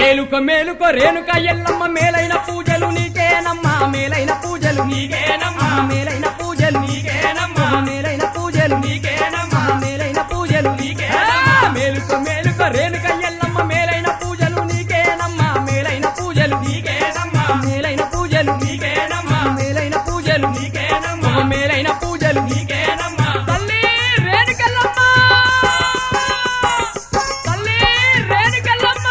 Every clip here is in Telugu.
మేలుక మేలుక రేణుక ఎల్లమ్మ మేలైన పూజలు నీకేనమ్మా మేలైన పూజలు నీకేనమ్మా మేలైన పూజలు నీకేనమ్మా మేలైన పూజలు నీకేనమ్మా మేలైన పూజలు నీకేనమ్మా. ఆ, మేలుక మేలుక రేణుక ఎల్లమ్మ మేలైన పూజలు నీకేనమ్మా మేలైన పూజలు నీకేనమ్మా మేలైన పూజలు నీకేనమ్మా మేలైన పూజలు నీకేనమ్మా మేలైన పూజలు నీకేనమ్మా తల్లి రేణుకెళ్ళమ్మ తల్లి రేణుకెళ్ళమ్మ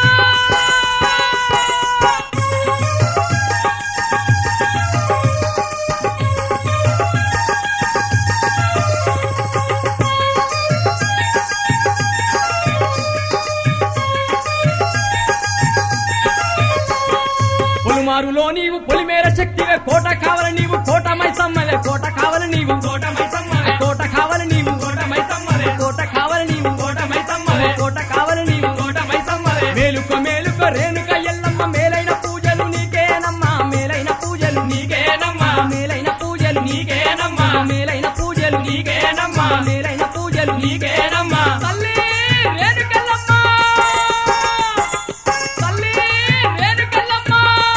పొలిమారులో నీవు పొలిమేర శక్తివే కోట కావాలి నీవు కోట మైసమ్మలే కోట కావాలి నీవు కోట మైసమ్మలే కోట కావాలి నీవు కోట మైసమ్మలే కోట కావాలి నీవు కోట మైసమ్మలే కోట కావాలి నీవు కోట మైసమ్మలే మేలుక మేలుక రేణుక ఎల్లమ్మ మేలైన పూజలు నీకేనమ్మా మేలైన పూజలు నీకేనమ్మా మేలైన పూజలు నీకేనమ్మా మేలైన పూజలు నీకేనమ్మా మేలైన పూజలు నీకేనమ్మా తల్లి రేణుకెళ్ళమ్మ తల్లి రేణుకెళ్ళమ్మ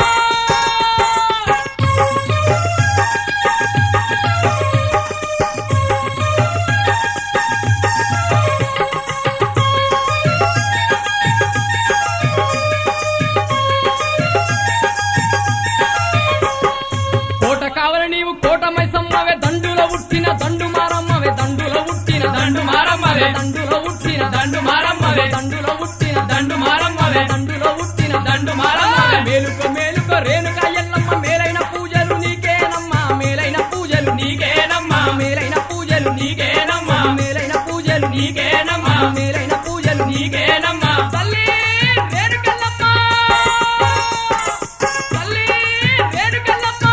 కోట కావలి నీవు కోట మైసమ్మవే దండులో ఉట్టిన దండు మారమ్మవే దండులో ఉట్టిన దండు మారమ్మవే దండులో ఉట్టిన దండు మారమ్మవే దండులో ఉట్టిన దండు మారమ్మవే దండులో ఉట్టిన దండు మారమ్మవే మేలుక మేలుక రేణుక ఎల్లమ్మ మేలైన పూజలు నీకేనమ్మా మేలైన పూజలు నీకేనమ్మా మేలైన పూజలు నీకేనమ్మా మేలైన పూజలు నీకేనమ్మా మేలైన పూజలు నీకేనమ్మా తల్లి రేణుకెళ్ళమ్మ తల్లి రేణుకెళ్ళమ్మ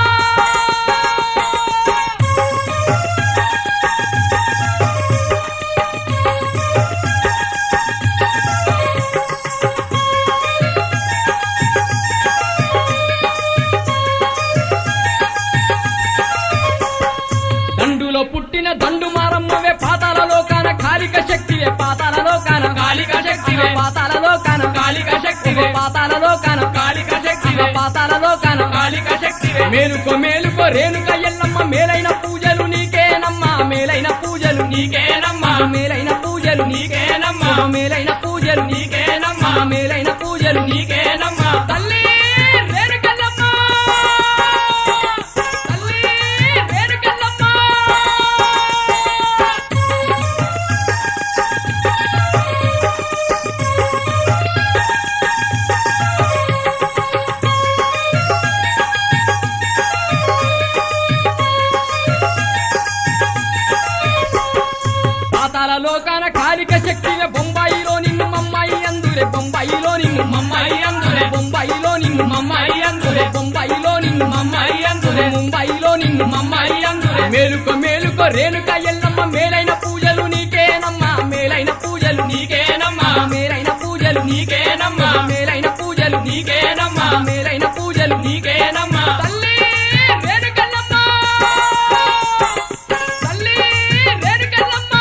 దండులో పుట్టిన దండు మారమ్మవే పాతాల లోకాన కాలిక శక్తివే పాతాల లోకాన కాళిక శక్తివే పాతాల లోకాన కాళిక శక్తివే పాతాల లోకాన కాళిక శక్తివే పాతాల లోకాన కాళిక శక్తివే మేలుకో మేలుకో రేణుక ఎల్లమ్మ మేలైన పూజలు నీకేనమ్మా మేలైన పూజలు నీకేనమ్మా మేలైన పూజలు నీకేనమ్మా మేలైన పూజలు నీకేనమ్మా మేలైన పూజలు నీకేనమ్మా తల్లి రేణుకెళ్ళమ్మ తల్లి రేణుకెళ్ళమ్మ పాతాల లోకాన కాలిక శక్తివే బొంబాయిలో నిన్ను మమ్మాయి అందురే బొంబాయిలో నిన్ను మమ్మాయి అందురే బొంబాయిలో నిన్ను మమ్మాయి అందురే బొంబాయిలో నిన్ను మమ్మాయి అందురే ముంబాయిలో నిన్ను మమ్మాయి అందురే మేలుకో మేలుకో రేణుక ఎల్లమ్మ మేలైన పూజలు నీకేనమ్మా మేలైన పూజలు నీకేనమ్మా మేలైన పూజలు నీకేనమ్మా మేలైన పూజలు నీకేనమ్మా మేలైన పూజలు నీకేనమ్మా తల్లి రేణుకల్లమ్మ తల్లి రేణుకల్లమ్మ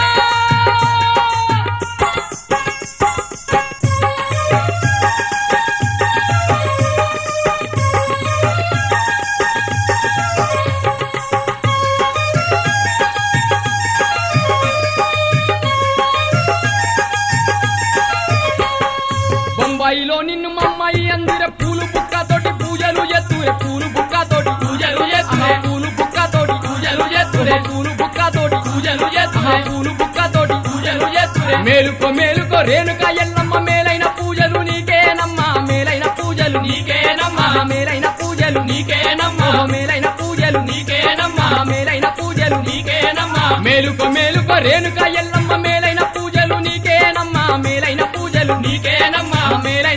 బొంబాయిలో నిన్ను మమ్మాయి అందురే పూలు బుక్కతోటి పూజలు ఎత్తురే పూలు బుక్కతోటి పూజలు చేస్తురే. పూలు బుక్కతోటి పూజలు చేస్తురే. పూలు బుక్కతోటి పూజలు చేస్తురే. పూలు బుక్కతోటి పూజలు చేస్తురే. మేలుకో మేలుకో రేణుక ఎల్లమ్మ మేలైన పూజలు నీకేనమ్మా మేలైన పూజలు నీకేనమ్మా. మేలైన పూజలు నీకేనమ్మా. మేలైన పూజలు నీకేనమ్మా. మేలైన పూజలు నీకేనమ్మా మేలుకో మేలుకో రేణుక ఎల్లమ్మ మేలైన పూజలు నీకేనమ్మా మేలైన పూజలు నీకేనమ్మా మేలైన